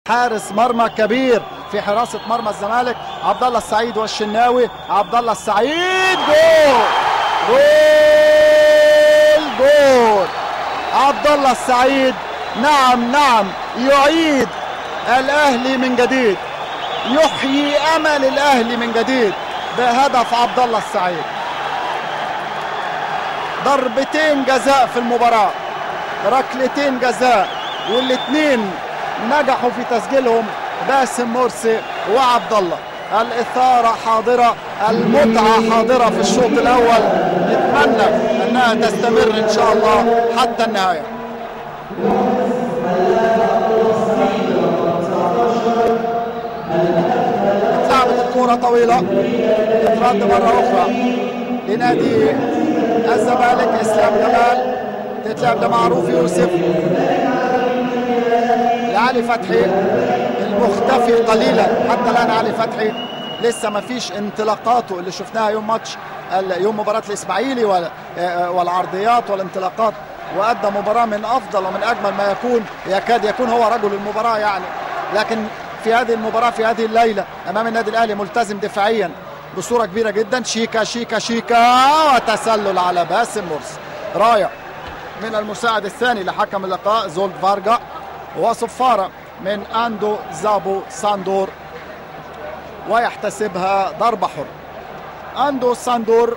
حارس مرمى كبير في حراسه مرمى الزمالك عبد الله السعيد والشناوي عبد الله السعيد جول جول جول عبد الله السعيد نعم نعم يعيد الاهلي من جديد يحيي امل الاهلي من جديد بهدف عبد الله السعيد ضربتين جزاء في المباراه ركلتين جزاء والاثنين نجحوا في تسجيلهم باسم مرسي وعبد الله الاثاره حاضره المتعه حاضره في الشوط الاول نتمنى انها تستمر ان شاء الله حتى النهايه اتلعبت الكره طويله تترد مره اخرى لنادي الزمالك اسلام جمال تتلعب لمعروف يوسف لعلي فتحي المختفي قليلا حتى الان علي فتحي لسه ما فيش انطلاقاته اللي شفناها يوم ماتش يوم مباراه الاسماعيلي والعرضيات والانطلاقات وادى مباراه من افضل ومن اجمل ما يكون يكاد يكون هو رجل المباراه يعني لكن في هذه المباراه في هذه الليله امام النادي الاهلي ملتزم دفاعيا بصوره كبيره جدا شيكا شيكا شيكا وتسلل على باسم مرسي رايه من المساعد الثاني لحكم اللقاء زولد فارجا وصفاره من اندو زابو ساندور ويحتسبها ضربه حره اندو ساندور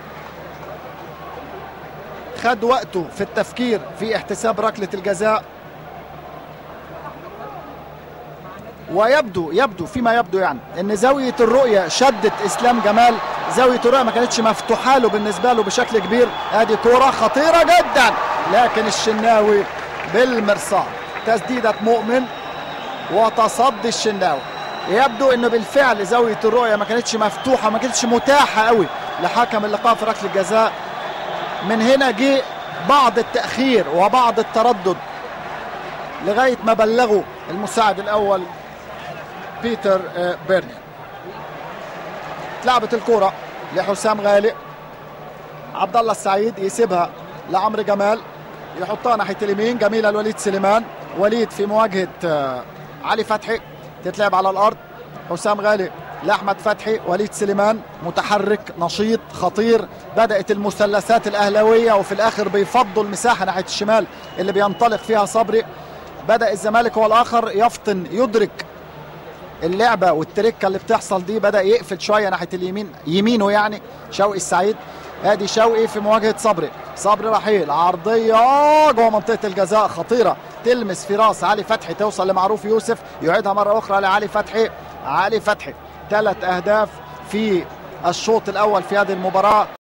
خد وقته في التفكير في احتساب ركله الجزاء ويبدو يبدو فيما يبدو يعني ان زاويه الرؤيه شدت اسلام جمال زاويه الرؤيه ما كانتش مفتوحه له بالنسبه له بشكل كبير ادي كوره خطيره جدا لكن الشناوي بالمرصاد تسديده مؤمن وتصدي الشناوي يبدو انه بالفعل زاويه الرؤيه ما كانتش مفتوحه ما كانتش متاحه قوي لحكم اللقاء في ركله الجزاء من هنا جه بعض التاخير وبعض التردد لغايه ما بلغوا المساعد الاول بيتر بيرني اتلعبت الكرة لحسام غالي عبد الله السعيد يسيبها لعمرو جمال يحطها ناحيه اليمين جميله لوليد سليمان وليد في مواجهه علي فتحي تتلعب على الارض حسام غالي لاحمد فتحي وليد سليمان متحرك نشيط خطير بدات المثلثات الاهلاويه وفي الاخر بيفضوا المساحه ناحيه الشمال اللي بينطلق فيها صبري بدا الزمالك هو الاخر يفطن يدرك اللعبه والتركه اللي بتحصل دي بدا يقفل شويه ناحيه اليمين يمينه يعني شوقي السعيد ادي شوقي في مواجهه صبري صبري رحيل عرضيه جوه منطقه الجزاء خطيره تلمس في راس علي فتحي توصل لمعروف يوسف يعيدها مره اخرى لعلي فتحي علي فتحي ثلاث اهداف في الشوط الاول في هذه المباراه